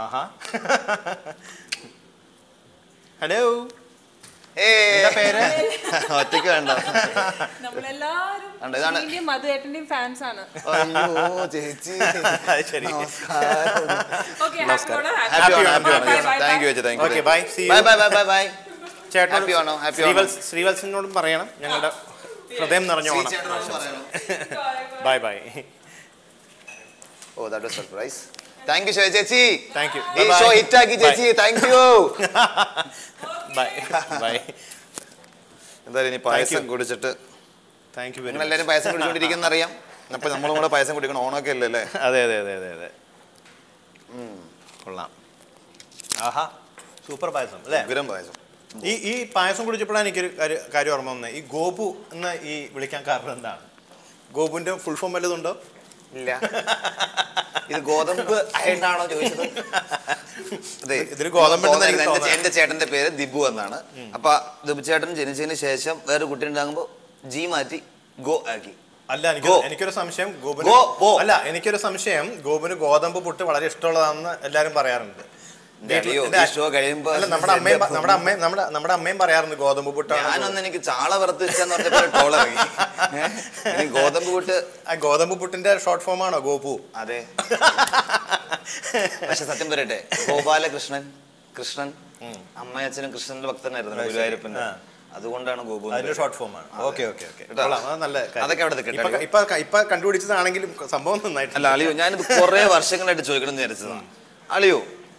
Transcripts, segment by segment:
ആഹാ hello ഏയ്. എന്താ പേര് ഒറ്റയ്ക്ക് വേണ്ട നമ്മളെല്ലാരും ഉണ്ട്, ഇതാണ്. ശ്രീന്റെയും മധുവേട്ടന്റെയും ഫാൻസ് ആണ് അയ്യോ ചേച്ചി അത് ശരി നമസ്കാരം ഓക്കെ ഹാപ്പി ആണോ ഹാപ്പി ആണോ താങ്ക് യു ചേച്ചി thank you okay bye see bye bye bye bye bye ചേട്ടനോട് Happy ആണോ? Happy ആണോ? ശ്രീവത്സ് ശ്രീവത്സിനോടും പറയണം ഞങ്ങളുടെ ഹൃദയം നിറഞ്ഞോണം bye bye oh that was surprise thank you ചേച്ചി താങ്ക് യു ഈ ഷോ ഹിറ്റ് ആക്കി ചേച്ചി താങ്ക് യു ബൈ ബൈ എന്തായാലും ഇനി പായസം കുടിച്ചിട്ട് താങ്ക് യു വെരി നിങ്ങൾ എല്ലാവരും പായസം കുടിച്ചോണ്ടിരിക്കുന്ന അറിയാം അപ്പൊ നമ്മളും കൂടെ പായസം കുടിക്കണം ഓണമൊക്കെ അല്ലേ അല്ലേ അതെ അതെ അതെ അതെ അതെ കൊള്ളാം ആഹാ സൂപ്പർ പായസം അല്ലേ ഉഗ്രം പായസം ഈ ഈ പായസം കുടിച്ചപ്പോഴാണ് എനിക്കൊരു കാര്യ- കാര്യം ഓർമ്മ വന്നത് ഈ ഗോപു എന്ന് ഈ വിളിക്കാൻ കാരണം എന്താണ് ഗോപുവിന്റെ ഫുൾ ഫോം വല്ലതുണ്ടോ ഇല്ല ഇത് ഗോതമ്പ് ആയിട്ടാണോ ചോദിച്ചത് അതെ ഇതില് ഗോതമ്പുണ്ടെന്ന് എനിക്ക് എന്റെ- തോന്നുന്നു. എന്റെ ചേട്ടന്റെ പേര് ദിബു എന്നാണ് അപ്പൊ ദിബു ചേട്ടൻ ജനിച്ചതിന് ശേഷം വേറെ കുട്ടി ഉണ്ടാകുമ്പോ ജി മാറ്റി ഗോ ആക്കി അല്ല എനിക്ക് ഗോ. എനിക്കൊരു സംശയം ഗോപുന് ഗോ, ഗോ. അല്ല എനിക്കൊരു സംശയം ഗോപുന് ഗോതമ്പ് പുട്ട് വളരെ ഇഷ്ടമുള്ളതാണെന്ന് എല്ലാരും പറയാറുണ്ട് വീട്ടിൽ- അയ്യോ, എന്റെ ഈ ഷോ കഴിയുമ്പോ അല്ല നമ്മുടെ അമ്മയും പ- നമ്മുടെ അമ്മയും നമ്മുടെ നമ്മുടെ അമ്മയും പറയാറുണ്ട് ഗോതമ്പ് പുട്ടാണ് ഞാനൊന്ന് എനിക്ക് ചാള വറുത്ത് വെച്ചെന്ന് പറഞ്ഞപ്പോ ടോളറി ഇനി ഗോതമ്പ് കൂട്ട് ആ ഗോതമ്പ് പുട്ടിന്റെ ഷോർട്ട് ഫോം ആണോ ഗോപു അതെ പക്ഷെ സത്യം പറയട്ടെ ഗോപാലകൃഷ്ണൻ കൃഷ്ണൻ അമ്മയച്ഛനും കൃഷ്ണന്റെ ഭക്തനായിരുന്നു അത് ശരി. ഗുരുവായൂരപ്പന്റെ ആ. അതുകൊണ്ടാണ് ഗോപു എന്ന് അതിന്റെ പേര്. ഷോർട്ട് ഫോം ആണ് അതെ. ഓക്കെ ഓക്കെ ഓക്കെ കേട്ടോ? നല്ല കാര്യം. അതൊക്കെ അവിടെ നിൽക്കട്ടെ, ഇപ്പൊ- അളിയോ. ഇപ്പൊ ഇപ്പൊ കണ്ടുപിടിച്ചതാണെങ്കിലും സംഭവം നന്നായിട്ട് അല്ല അളിയോ ഞാനിത് കുറെ വർഷങ്ങളായിട്ട് ചോദിക്കണം എന്ന് വിചാരിച്ചതാണ് അളിയോ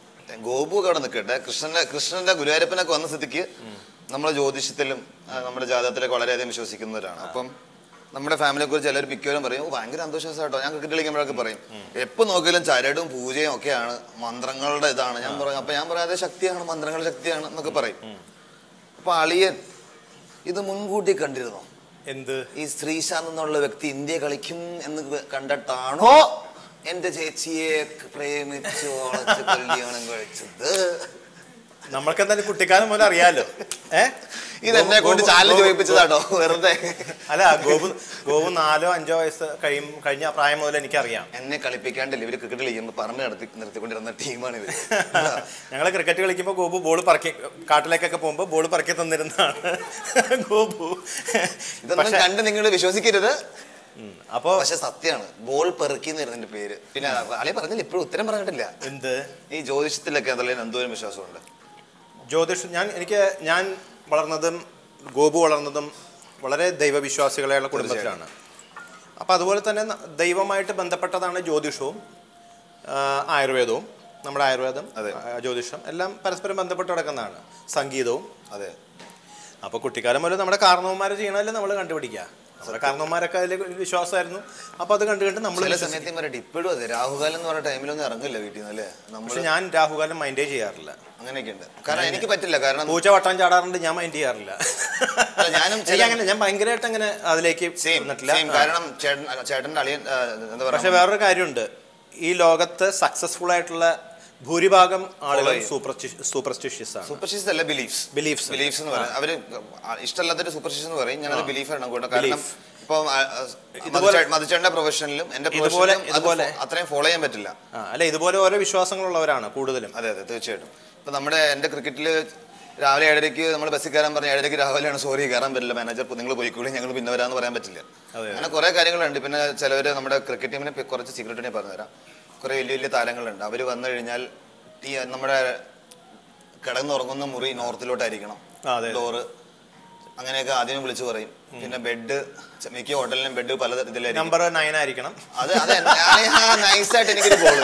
ഗോപു ഒക്കെ അവിടെ നിൽക്കട്ടെ കൃഷ്ണന്റെ കൃഷ്ണന്റെ ഗുരുവായൂരപ്പനൊക്കെ വന്ന സ്ഥിതിക്ക് നമ്മുടെ ജ്യോതിഷത്തിലും ആ, നമ്മുടെ ജാതകത്തിലൊക്കെ വളരെയധികം വിശ്വസിക്കുന്നവരാണ് അപ്പം നമ്മുടെ ഫാമിലിയെ കുറിച്ച് എല്ലാവരും മിക്കവരും പറയും "ഓ, ഭയങ്കര അന്ധവിശ്വാസമായിട്ടോ ഞാൻ ക്രിക്കറ്റ് കളിക്കുമ്പോഴൊക്കെ പറയും എപ്പോ നോക്കിയാലും ചരടും പൂജയും ഒക്കെയാണ് മന്ത്രങ്ങളുടെ ഇതാണ് ഞാൻ പറയും അപ്പൊ ഞാൻ പറയാതെ ശക്തിയാണ് മന്ത്രങ്ങളുടെ ശക്തിയാണ് എന്നൊക്കെ പറയും അപ്പൊ അളിയൻ ഇത് മുൻകൂട്ടി കണ്ടിരുന്നോ എന്ത് ഈ ശ്രീശാന്ത് എന്നുള്ള വ്യക്തി ഇന്ത്യ കളിക്കും എന്ന് കണ്ടിട്ടാണോ എന്റെ ചേച്ചിയെ പ്രേമിച്ചു വളച്ച് കല്യാണം കഴിച്ചത് നമ്മൾക്ക് എന്തായാലും കുട്ടിക്കാലം മുതൽ അറിയാലോ ഏ ഇത് എന്നെ കൊണ്ട് ഗോപു- ചാനൽ ഗോപു- ചോദിപ്പിച്ചതാട്ടോ വെറുതെ അല്ല ഗോപു ഗോപു നാലോ അഞ്ചോ വയസ്സ് കഴിയും കഴിഞ്ഞ പ്രായം മുതൽ എനിക്കറിയാം എന്നെ കളിപ്പിക്കാണ്ടില്ല ഇവര് ക്രിക്കറ്റ് കളിക്കുമ്പോൾ പറമ്പ് നടത്തി നിർത്തിക്കൊണ്ടിരുന്ന ടീമാണ് ഇവര് ഞങ്ങൾ ക്രിക്കറ്റ് കളിക്കുമ്പോൾ ഗോപു ബോൾ പറക്കി കാട്ടിലേക്കൊക്കെ പോകുമ്പോൾ ബോൾ പറക്കി തന്നിരുന്നതാണ് ഗോപു ഇതൊന്നും പക്ഷെ കണ്ട് നിങ്ങൾ വിശ്വസിക്കരുത് ഉം, അപ്പോ പക്ഷെ സത്യമാണ് ബോൾ പെറുക്കി എന്നായിരുന്നു എന്റെ പേര് പിന്നെ അളി പറഞ്ഞില്ല ഇപ്പോഴും ഉത്തരം പറഞ്ഞിട്ടില്ല എന്ത് ഈ ജ്യോതിഷത്തിലൊക്കെ അതല്ലേ എന്തോരം വിശ്വാസമുണ്ട് ജ്യോതിഷ് ഞാൻ എനിക്ക് ഞാൻ വളർന്നതും ഗോപു വളർന്നതും വളരെ ദൈവവിശ്വാസികളെയുള്ള കുടുംബത്തിലാണ് അപ്പം അതുപോലെ തന്നെ ന- ദൈവമായിട്ട് ബന്ധപ്പെട്ടതാണ് ജ്യോതിഷവും ആ, ആയുർവേദവും നമ്മുടെ ആയുർവേദം അതെ. ആ, ജ്യോതിഷം എല്ലാം പരസ്പരം ബന്ധപ്പെട്ട് കിടക്കുന്നതാണ് സംഗീതവും അതെ അപ്പോൾ കുട്ടിക്കാലം മുതൽ നമ്മുടെ കാരണവന്മാർ ചെയ്യണമല്ലേ നമ്മൾ കണ്ടുപിടിക്കുക നമ്മുടെ കാരണവന്മാരൊക്കെ അതിൽ വിശ്വാസമായിരുന്നു അപ്പോൾ അത് കണ്ടു കണ്ട് നമ്മൾ ചില സമയത്ത് ഞാൻ പറയട്ടെ ഇപ്പോഴും അതെ രാഹുകാലം എന്ന് പറഞ്ഞ ടൈമിലൊന്നും ഇറങ്ങില്ല വീട്ടിൽ നിന്ന് അല്ലേ നമ്മൾ പക്ഷെ ഞാൻ രാഹുകാലം മൈൻഡേ ചെയ്യാറില്ല അങ്ങനെയൊക്കെ ഉണ്ട് കാരണം എനിക്ക് പറ്റില്ല കാരണം പൂച്ച വട്ടം ചാടാറുണ്ട് ഞാൻ മൈൻഡ് ചെയ്യാറില്ല അല്ല, ഞാനും ചില- എനിക്ക് അങ്ങനെ ഞാൻ ഭയങ്കരമായിട്ട് അങ്ങനെ അതിലേക്ക് സെയിം വന്നിട്ടില്ല സെയിം ആ. കാരണം ചേട്ടൻ ചേട്ടൻ്റെ അളിയൻ ആ, എന്താ പക്ഷെ പറയുക വേറൊരു കാര്യമുണ്ട് ഈ ലോകത്ത് സക്സസ്ഫുൾ ആയിട്ടുള്ള ഭൂരിഭാഗം ആളുകൾ ചെയ്യും. സൂപ്പർസ്റ്റിഷ്യസ് ആണ് സൂപ്പർഷിഷ്യസ് അല്ല ബിലീഫ്സ് Beliefs. ബിലീഫ്സ് എന്ന് പറയും അവര് ഇഷ്ടമല്ലാത്തൊരു സൂപ്പർഷിഷ്യസ് എന്ന് പറയും ഞാനത് ബിലീഫ് ആണ് കൂടെ കാരണം Belief. ഇപ്പൊ ഇതുപോലെ- മധുചേട്ടന്റെ പ്രൊഫഷനിലും എന്റെ ഇതുപോലെ- പ്രൊഫഷനിലും അത് ഇതുപോലെ- ഫോ- അത്രയും ഫോളോ ചെയ്യാൻ പറ്റില്ല ആ, അല്ല ഇതുപോലെ ഓരോ വിശ്വാസങ്ങളുള്ളവരാണ് കൂടുതലും അതെ അതെ തീർച്ചയായിട്ടും ഇപ്പൊ നമ്മുടെ എന്റെ ക്രിക്കറ്റിൽ രാവിലെ ഏഴരയ്ക്ക് നമ്മൾ ബസ്സിൽ കയറാൻ പറഞ്ഞ ഏഴരയ്ക്ക് രാവിലെയാണ് സോറി കയറാൻ പറ്റില്ല മാനേജർ നിങ്ങൾ പോയിക്കൂടി ഞങ്ങൾ പിന്നെ വരാന്ന് പറയാൻ പറ്റില്ല അതെ. അങ്ങനെ കുറെ കാര്യങ്ങളുണ്ട് പിന്നെ ചിലവര് നമ്മുടെ ക്രിക്കറ്റ് ടീമിനെ പി- കുറച്ച് സീക്രട്ട് ഞാൻ പറഞ്ഞുതരാം കുറെ വലിയ വലിയ താരങ്ങളുണ്ട് അവർ വന്നു കഴിഞ്ഞാൽ ടീ നമ്മുടെ കിടന്നുറങ്ങുന്ന മുറി നോർത്തിലോട്ടായിരിക്കണം ആ, അതെ, അതെ. ഡോറ് അങ്ങനെയൊക്കെ ആദ്യം വിളിച്ചു പറയും പിന്നെ ബെഡ് മിക്ക ഹോട്ടലിലും ബെഡ് പല ഇതിലായിരിക്കും നമ്പർ നയൻ ആയിരിക്കണം അത് അത് നൈസായിട്ട് എനിക്കൊരു ഗോള്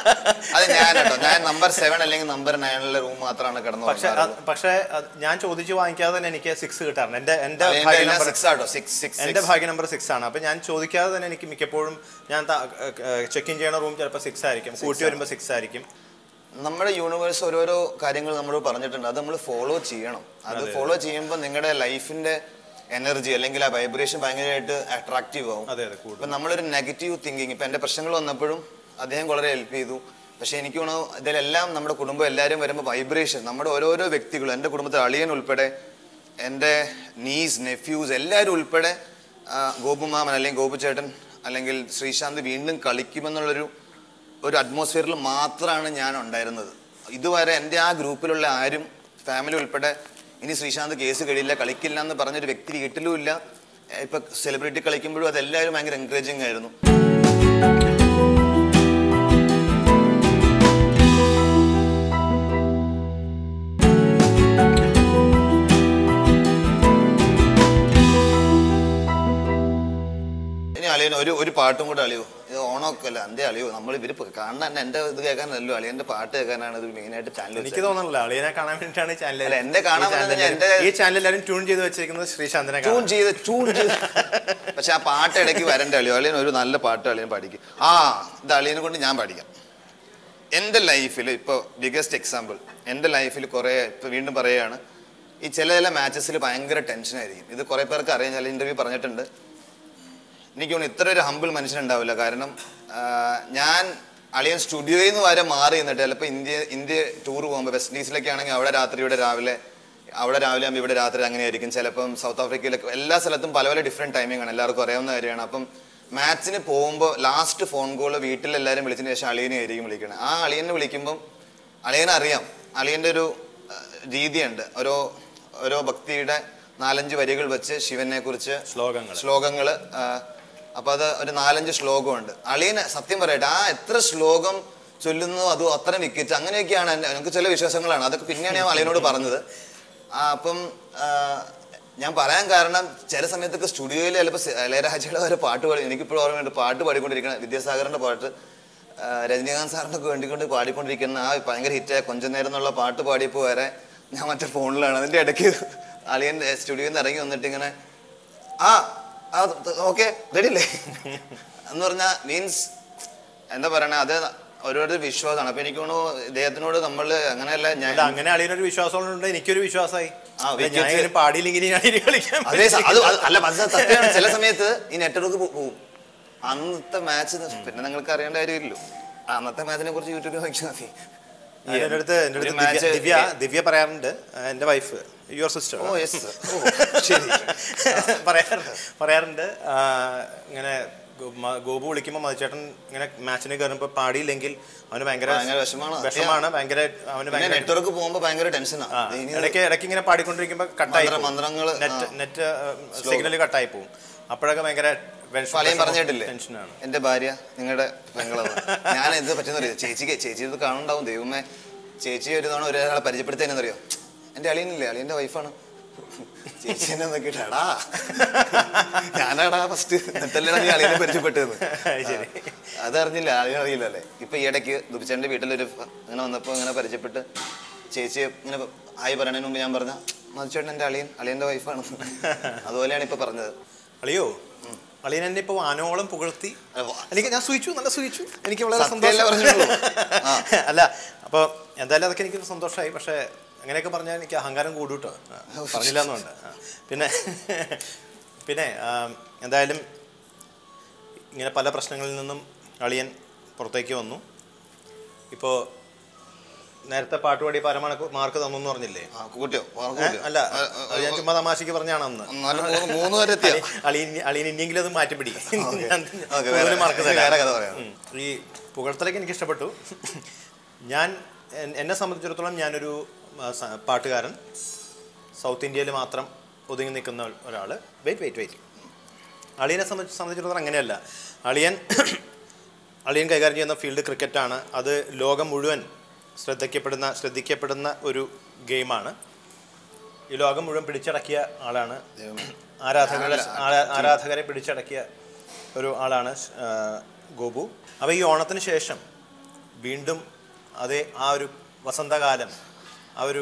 അത് ഞാൻ കേട്ടോ ഞാൻ നമ്പർ സെവൻ അല്ലെങ്കിൽ നമ്പർ നയനിലെ റൂം മാത്രമാണ് കിടന്നു പക്ഷെ അത് പക്ഷെ അത് ഞാൻ ചോദിച്ചു വാങ്ങിക്കാതെ തന്നെ എനിക്ക് സിക്സ് കിട്ടാറുണ്ട് എന്റെ എന്റെ ഭാഗ്യ നമ്പർ സിക്സ് ആട്ടോ സിക്സ് സിക്സ് എന്റെ ഭാഗ്യ നമ്പർ സിക്സ് ആണ് അപ്പൊ ഞാൻ ചോദിക്കാതെ തന്നെ എനിക്ക് മിക്കപ്പോഴും ഞാൻ ചെക്ക് ഇൻ ചെയ്യണ റൂം ചിലപ്പോൾ സിക്സ് ആയിരിക്കും കൂട്ടി വരുമ്പോൾ സിക്സ് ആയിരിക്കും നമ്മുടെ യൂണിവേഴ്സ് ഓരോരോ കാര്യങ്ങൾ നമ്മളോട് പറഞ്ഞിട്ടുണ്ട് അത് നമ്മൾ ഫോളോ ചെയ്യണം അത് ഫോളോ ചെയ്യുമ്പോൾ നിങ്ങളുടെ ലൈഫിന്റെ എനർജി അല്ലെങ്കിൽ ആ വൈബ്രേഷൻ ഭയങ്കരമായിട്ട് അട്രാക്റ്റീവ് ആവും അതെ അതെ കൂടുതൽ ഇപ്പൊ നമ്മളൊരു നെഗറ്റീവ് തിങ്കിങ് ഇപ്പൊ എന്റെ പ്രശ്നങ്ങൾ വന്നപ്പോഴും അദ്ദേഹം വളരെ ഹെൽപ്പ് ചെയ്തു പക്ഷെ എനിക്ക് തോന്നുന്നു ഇതിലെല്ലാം നമ്മുടെ കുടുംബം എല്ലാവരും വരുമ്പോൾ വൈബ്രേഷൻ നമ്മുടെ ഓരോരോ വ്യക്തികളും എൻ്റെ കുടുംബത്തിൽ അളിയൻ ഉൾപ്പെടെ എൻ്റെ നീസ് നെഫ്യൂസ് എല്ലാവരും ഉൾപ്പെടെ ആ, ഗോപുമാമൻ അല്ലെങ്കിൽ ഗോപുചേട്ടൻ അല്ലെങ്കിൽ ശ്രീശാന്ത് വീണ്ടും കളിക്കുമെന്നുള്ളൊരു ഒരു അറ്റ്മോസ്ഫിയറിൽ മാത്രമാണ് ഞാൻ ഉണ്ടായിരുന്നത് ഇതുവരെ എൻ്റെ ആ ഗ്രൂപ്പിലുള്ള ആരും ഫാമിലി ഉൾപ്പെടെ ഇനി ശ്രീശാന്ത് കേസ് കഴിയില്ല കളിക്കില്ല എന്ന് പറഞ്ഞൊരു വ്യക്തി വീട്ടിലും ഇല്ല ഇപ്പൊ സെലിബ്രിറ്റി കളിക്കുമ്പോഴും അതെല്ലാവരും ഭയങ്കര എൻകറേജിങ് ആയിരുന്നു ഇനി അളിയൻ ഒരു ഒരു പാട്ടും കൂടെ അളിയോ ഇത് ഓണമൊക്കെ അല്ല എന്റെ അളിയോ നമ്മൾ ഇവര് പ- കാണാൻ തന്നെ എന്റെ ഇത് കേൾക്കാനല്ലോ അളിയന്റെ പാട്ട് കേൾക്കാനാണ് ഇത് മെയിനായിട്ട് ചാനൽ എനിക്ക് തോന്നുന്നില്ല അളിയനെ കാണാൻ വേണ്ടിയിട്ടാണ് ഈ ചാനൽ അല്ല, എന്നെ കാണാൻ ഈ ചാനൽ വന്നത് എന്റെ- ഈ ചാനൽ എല്ലാവരും ട്യൂൺ ചെയ്ത് വെച്ചിരിക്കുന്നത് ശ്രീശാന്തിനെ ട്യൂൺ കാണാൻ ചെയ്ത് ട്യൂൺ ചെയ്ത് പക്ഷെ ആ പാട്ട് ഇടയ്ക്ക് വരണ്ട അളിയോ അളിയൻ ഒരു നല്ല പാട്ട് അളിയൻ പാടിക്കും ആ ഇത് അളിയനെ കൊണ്ട് ഞാൻ പാടിക്കാം എൻ്റെ ലൈഫിൽ ഇപ്പോൾ ബിഗസ്റ്റ് എക്സാമ്പിൾ എൻ്റെ ലൈഫിൽ കുറേ ഇപ്പോൾ വീണ്ടും പറയുകയാണ് ഈ ചില ചില മാച്ചസിൽ ഭയങ്കര ടെൻഷനായിരിക്കും ഇത് കുറേ പേർക്ക് അറിയാം ചില ഇൻ്റർവ്യൂ പറഞ്ഞിട്ടുണ്ട് എനിക്ക് തോന്നുന്നു ഇത്ര ഒരു ഹമ്പിൾ മനുഷ്യനുണ്ടാവില്ല കാരണം ആ, ഞാൻ അളിയൻ സ്റ്റുഡിയോയിൽ നിന്ന് വരെ മാറി നിന്നിട്ട് ചിലപ്പോൾ ഇന്ത്യ ഇന്ത്യ ടൂർ പോകുമ്പോൾ വെസ്റ്റ് ഇൻഡീസിലൊക്കെ ആണെങ്കിൽ അവിടെ രാത്രി ഇവിടെ രാവിലെ അവിടെ രാവിലെ ആകുമ്പോൾ ഇവിടെ രാത്രി അങ്ങനെയായിരിക്കും ചിലപ്പം സൗത്ത് ആഫ്രിക്കയിലൊക്കെ എല്ലാ സ്ഥലത്തും പല പല ഡിഫറെൻറ്റ് ടൈമിംഗ് ആണ് എല്ലാവർക്കും അറിയാവുന്ന കാര്യമാണ് അപ്പം മാച്ചിന് പോകുമ്പോൾ ലാസ്റ്റ് ഫോൺ കോൾ വീട്ടിലെല്ലാവരും വിളിച്ചതിന് ശേഷം അളിയനെ ആയിരിക്കും വിളിക്കണം ആ അളിയനെ വിളിക്കുമ്പം അളിയനെ അറിയാം അളിയൻ്റെ ഒരു ആ, രീതിയുണ്ട് ഓരോ ഓരോ ഭക്തിയുടെ നാലഞ്ച് വരികൾ വെച്ച് ശിവനെ കുറിച്ച് ശ്ലോകങ്ങൾ ശ്ലോകങ്ങൾ അപ്പൊ അത് ഒരു നാലഞ്ച് ശ്ലോകമുണ്ട് അളിയന് സത്യം പറയട്ടെ ആ എത്ര ശ്ലോകം ചൊല്ലുന്നു അതും അത്ര വിക്കിച്ച് അങ്ങനെയൊക്കെയാണ് എൻ്റെ നമുക്ക് ചില വിശ്വാസങ്ങളാണ് അതൊക്കെ പിന്നെയാണ് ഞാൻ അളിയനോട് പറഞ്ഞത് ആ, അപ്പം ആ, ഞാൻ പറയാൻ കാരണം ചില സമയത്തൊക്കെ സ്റ്റുഡിയോയിൽ ചിലപ്പോൾ ഇളയരാജയുടെ വരെ പാട്ട് പാടി എനിക്കിപ്പോഴും ഓർമ്മയുണ്ട് പാട്ട് പാടിക്കൊണ്ടിരിക്കുന്ന വിദ്യാസാഗറിന്റെ പാട്ട് ആ, രജനീകാന്ത് സാറിന്റെ ഒക്കെ വേണ്ടിക്കൊണ്ട് പാടിക്കൊണ്ടിരിക്കുന്ന ആ ഭയങ്കര ഹിറ്റായ കൊഞ്ചം നേരം എന്നുള്ള പാട്ട് പാടിയപ്പോൾ വരെ ഞാൻ മറ്റേ ഫോണിലാണ് അതിന്റെ ഇടയ്ക്ക് അളിയൻ സ്റ്റുഡിയോയിൽ നിന്ന് ഇറങ്ങി വന്നിട്ട് ഇങ്ങനെ ആ ഓക്കെ റെഡി അല്ലേ എന്ന് പറഞ്ഞാൽ മീൻസ് എന്താ പറയണേ അത് ഓരോരുത്തർ വിശ്വാസമാണ് അപ്പൊ എനിക്ക് തോന്നുന്നു ഇദ്ദേഹത്തിനോട് നമ്മൾ അങ്ങനെയല്ല ഞാൻ അല്ല അങ്ങനെ അളിയനൊരു വിശ്വാസമുണ്ട് എനിക്കൊരു വിശ്വാസമായി ആ, അല്ല, വിക്കറ്റ് ഞാൻ ഇങ്ങനെ പാടിയില്ലെങ്കിൽ ഇനി ഞാൻ ഇനി കളിക്കാൻ അതേ സ- അത് പറ്റില്ല. അത് അല്ല അത് സത്യമാണ് ചില സമയത്ത് ഈ നെറ്റ്വർക്ക് പോകും അന്നത്തെ മാച്ച് പിന്നെ നിങ്ങൾക്ക് അറിയേണ്ട കാര്യമില്ലല്ലോ അന്നത്തെ മാച്ചിനെ കുറിച്ച് യൂട്യൂബിൽ നോക്കിയാൽ മതി ഈ എൻ്റെ അടുത്ത് എൻ്റെ ഒരു അടുത്ത് match ദിവ്യ- ദിവ്യ ദിവ്യ പറയാറുണ്ട് ആ, എൻ്റെ wife your sister oh yes oh ശരി പറയാറുണ്ട് പറയാറുണ്ട് ആ, ഇങ്ങനെ ഗോ- മ- ഗോപു വിളിക്കുമ്പോൾ മതിച്ചേട്ടൻ ഇങ്ങനെ മാച്ചിന് കയറുമ്പോൾ പാടിയില്ലെങ്കിൽ അവന് ഭയങ്കര ഭയങ്കര വിഷമാണ്. വിഷമാണ് ഭയങ്കര അവന് പിന്നെ ഭയങ്കര നെറ്റ്വർക്ക് പോകുമ്പോൾ ഭയങ്കര ആ, ടെൻഷനാണ് ഇടയ്ക്ക് ഇടയ്ക്ക് ഇങ്ങനെ പാടിക്കൊണ്ടിരിക്കുമ്പോൾ കട്ടായി മന്ത്ര- മന്ത്രങ്ങള്, നെറ്റ് ആ. നെറ്റ് സിഗ്നൽ കട്ടായി പോകും അപ്പോഴൊക്കെ ഭയങ്കര വിഷമം- പലയും പറഞ്ഞിട്ടില്ലേ ടെൻഷനാണ് എന്റെ ഭാര്യ നിങ്ങളുടെ പെങ്ങളത് ഞാൻ എന്ത് പറ്റുന്നറിയോ ചേച്ചിക്ക് ചേച്ചി ഇത് കാണുണ്ടാവും ദൈവമേ ചേച്ചി ഒരു തവണ ഒരാളെ പരിചയപ്പെടുത്തേനെന്നറിയോ എന്റെ അളിയനില്ലേ അളിയന്റെ വൈഫാണ് ചേച്ചി എന്നെ നോക്കിയിട്ട് എടാ ഞാനാടാ ഫസ്റ്റ് എന്നിട്ടല്ലേ നീ അളിയനെ പരിചയപ്പെട്ടതെന്ന് ശരി. ആ, അതറിഞ്ഞില്ല അളിയൻ അറിയില്ലല്ലേ ഇപ്പൊ ഈ ഇടയ്ക്ക് ദുബിച്ചേന്റെ വീട്ടിലൊരു ഫ- അങ്ങനെ വന്നപ്പോ ഇങ്ങനെ പരിചയപ്പെട്ട് ചേച്ചി ഇങ്ങനെ ആയി പറയണതിന് മുമ്പ് ഞാൻ പറഞ്ഞ മതിച്ചേട്ടൻ എന്റെ അളിയൻ അളിയന്റെ വൈഫാണ് അതുപോലെയാണ് ഇപ്പൊ പറഞ്ഞത് അളിയോ അളിയൻ എന്നെ ഇപ്പോൾ വാനോളം പുകഴ്ത്തി അല്ല, വാ- എനിക്ക് ഞാൻ സൂചിച്ചു നല്ല സൂചിച്ചു എനിക്ക് വളരെ സത്യമല്ലേ സന്തോഷം പറഞ്ഞുള്ളൂ. ആ. അല്ല അപ്പോൾ എന്തായാലും അതൊക്കെ എനിക്ക് സന്തോഷമായി പക്ഷേ അങ്ങനെയൊക്കെ പറഞ്ഞാൽ എനിക്ക് അഹങ്കാരം കൂടും കേട്ടോ ആ, പറഞ്ഞില്ല എന്നുണ്ട് ആ. പിന്നെ പിന്നെ ആ, എന്തായാലും ഇങ്ങനെ പല പ്രശ്നങ്ങളിൽ നിന്നും അളിയൻ പുറത്തേക്ക് വന്നു ഇപ്പോൾ നേരത്തെ പാട്ട് പാടി പരമാണക്ക് മാർക്ക് തന്നു എന്ന് പറഞ്ഞില്ലേ ആ, കൂട്ടിയോ മാർക്ക് ഏ? കൂട്ടിയോ? അല്ല ആ, ആ, അത് ഞാൻ ചുമ്മാ തമാശക്ക് പറഞ്ഞാണ് അന്ന് എന്നാലും മൂന്ന് മൂന്ന് വരെ എത്തിയോ അളിയൻ അളിയൻ ഇനിയെങ്കിലും അത് മാറ്റിപ്പിടി ഞാൻ ഓക്കേ, കൂടുതൽ വേറെ- മാർക്ക് തരാം. വേറെ കഥ പറയാം. ഉം. ഈ പുകഴ്ത്തലൊക്കെ എനിക്ക് ഇഷ്ടപ്പെട്ടു ഞാൻ എൻ- എന്നെ സംബന്ധിച്ചിടത്തോളം ഞാനൊരു ആ, സ- പാട്ടുകാരൻ സൗത്ത് ഇന്ത്യയിൽ മാത്രം ഒതുങ്ങി നിൽക്കുന്ന ഒരാൾ വെയിറ്റ് വെയിറ്റ് വെയിറ്റ് അളിയനെ സംബന്ധിച്ച് സംബന്ധിച്ചിടത്തോളം അങ്ങനെയല്ല അളിയൻ അളിയൻ കൈകാര്യം ചെയ്യുന്ന ഫീൽഡ് ക്രിക്കറ്റാണ് അത് ലോകം മുഴുവൻ ശ്രദ്ധിക്കപ്പെടുന്ന ശ്രദ്ധിക്കപ്പെടുന്ന ഒരു ഗെയിമാണ് ഈ ലോകം മുഴുവൻ പിടിച്ചടക്കിയ ആളാണ് ആരാധകരെ ആരാ- ആരാധകരെ പിടിച്ചടക്കിയ ഒരു ആളാണ് ആ, ഗോപു അപ്പോൾ ഈ ഓണത്തിന് ശേഷം വീണ്ടും അതേ ആ ഒരു വസന്തകാലം ആ ഒരു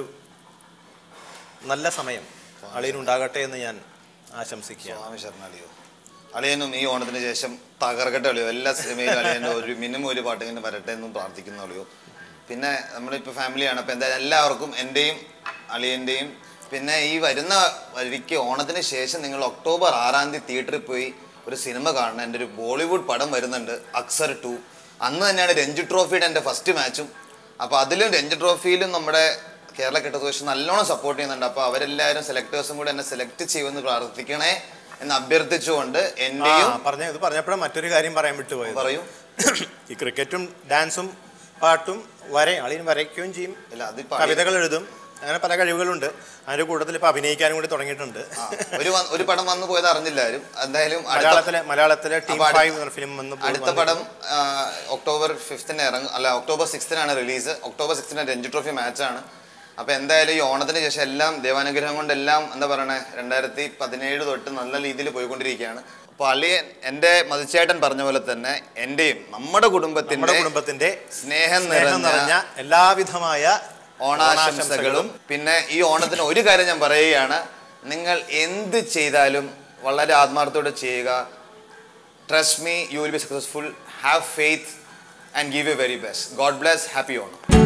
നല്ല സമയം അളിയനുണ്ടാകട്ടെ എന്ന് ഞാൻ ആശംസിക്കുകയാണ് സ്വാമി ശരണാളിയോ അളിയനും ഈ ഓണത്തിന് ശേഷം തകർക്കട്ടെ അളിയോ എല്ലാ സിനിമയിലും അളിയൻ്റെ ഒരു മിനിമം ഒരു പാട്ടിങ്ങനെ വരട്ടെ എന്നും പ്രാർത്ഥിക്കുന്നു അളിയോ പിന്നെ നമ്മളിപ്പോൾ ഫാമിലിയാണ് അപ്പോൾ എന്തായാലും എല്ലാവർക്കും എൻ്റെയും അളിയൻ്റെയും പിന്നെ ഈ വരുന്ന വഴിക്ക് ഓണത്തിന് ശേഷം നിങ്ങൾ ഒക്ടോബർ ആറാം തീയതി തിയേറ്ററിൽ പോയി ഒരു സിനിമ കാണണം എൻ്റെ ഒരു ബോളിവുഡ് പടം വരുന്നുണ്ട് അക്സർ ടു അന്ന് തന്നെയാണ് രഞ്ജി ട്രോഫിയുടെ എൻ്റെ ഫസ്റ്റ് മാച്ചും അപ്പോൾ അതിലും രഞ്ജി ട്രോഫിയിലും നമ്മുടെ കേരള ക്രിക്കറ്റ് അസോസിയേഷൻ നല്ലോണം സപ്പോർട്ട് ചെയ്യുന്നുണ്ട് അപ്പോൾ അവരെല്ലാവരും സെലക്ടേഴ്സും കൂടെ എന്നെ സെലക്ട് ചെയ്യുമെന്ന് പ്രാർത്ഥിക്കണേ എന്ന് അഭ്യർത്ഥിച്ചുകൊണ്ട് ആ എന്റെയും പറഞ്ഞ ഇത് പറഞ്ഞപ്പോഴും മറ്റൊരു കാര്യം പറയാൻ വിട്ടുപോയത് പറയൂ ഈ ക്രിക്കറ്റും ഡാൻസും പാട്ടും വരയും അളിയും വരയ്ക്കുകയും ചെയ്യും ഇല്ല അതിപ്പോ കവിതകൾ എഴുതും അങ്ങനെ പല കഴിവുകളുണ്ട് അതിന്റെ കൂട്ടത്തിൽ ഇപ്പൊ അഭിനയിക്കാനും കൂടി തുടങ്ങിയിട്ടുണ്ട് ആ, ഒരു വ- ഒരു പടം വന്നു പോയത് അറിഞ്ഞില്ല ആരും എന്തായാലും അടുത്ത മലയാളത്തിലെ മലയാളത്തിലെ ടീം അപ്പൊ അടുത്ത- ഫൈവ് എന്ന ഫിലിം വന്ന് പോ- അടുത്ത പടം ആ, ഒക്ടോബർ ഫിഫ്തിന് ഇറങ്ങും അല്ല ഒക്ടോബർ സിക്സ്തിനാണ് റിലീസ് ഒക്ടോബർ സിക്സ്തിന് രഞ്ജി ട്രോഫി മാച്ചാണ് അപ്പൊ എന്തായാലും ഈ ഓണത്തിന് ശേഷം എല്ലാം ദൈവാനുഗ്രഹം കൊണ്ട് എല്ലാം എന്താ പറയണേ രണ്ടായിരത്തി പതിനേഴ് തൊട്ട് നല്ല രീതിയിൽ പോയിക്കൊണ്ടിരിക്കുകയാണ് അപ്പൊ അളിയൻ എൻ്റെ മതിച്ചേട്ടൻ പറഞ്ഞ പോലെ തന്നെ എന്റെയും നമ്മുടെ നമ്മുടെ കുടുംബത്തിന്റെ കുടുംബത്തിന്റെ സ്നേഹം സ്നേഹം നിറഞ്ഞ നിറഞ്ഞ എല്ലാവിധമായ ഓണാശംസകളും പിന്നെ ഈ ഓണത്തിന് ഒരു കാര്യം ഞാൻ പറയുകയാണ് നിങ്ങൾ എന്ത് ചെയ്താലും വളരെ ആത്മാർത്ഥത്തോടെ ചെയ്യുക trust me you will be successful have faith and give a very best God bless happy Onam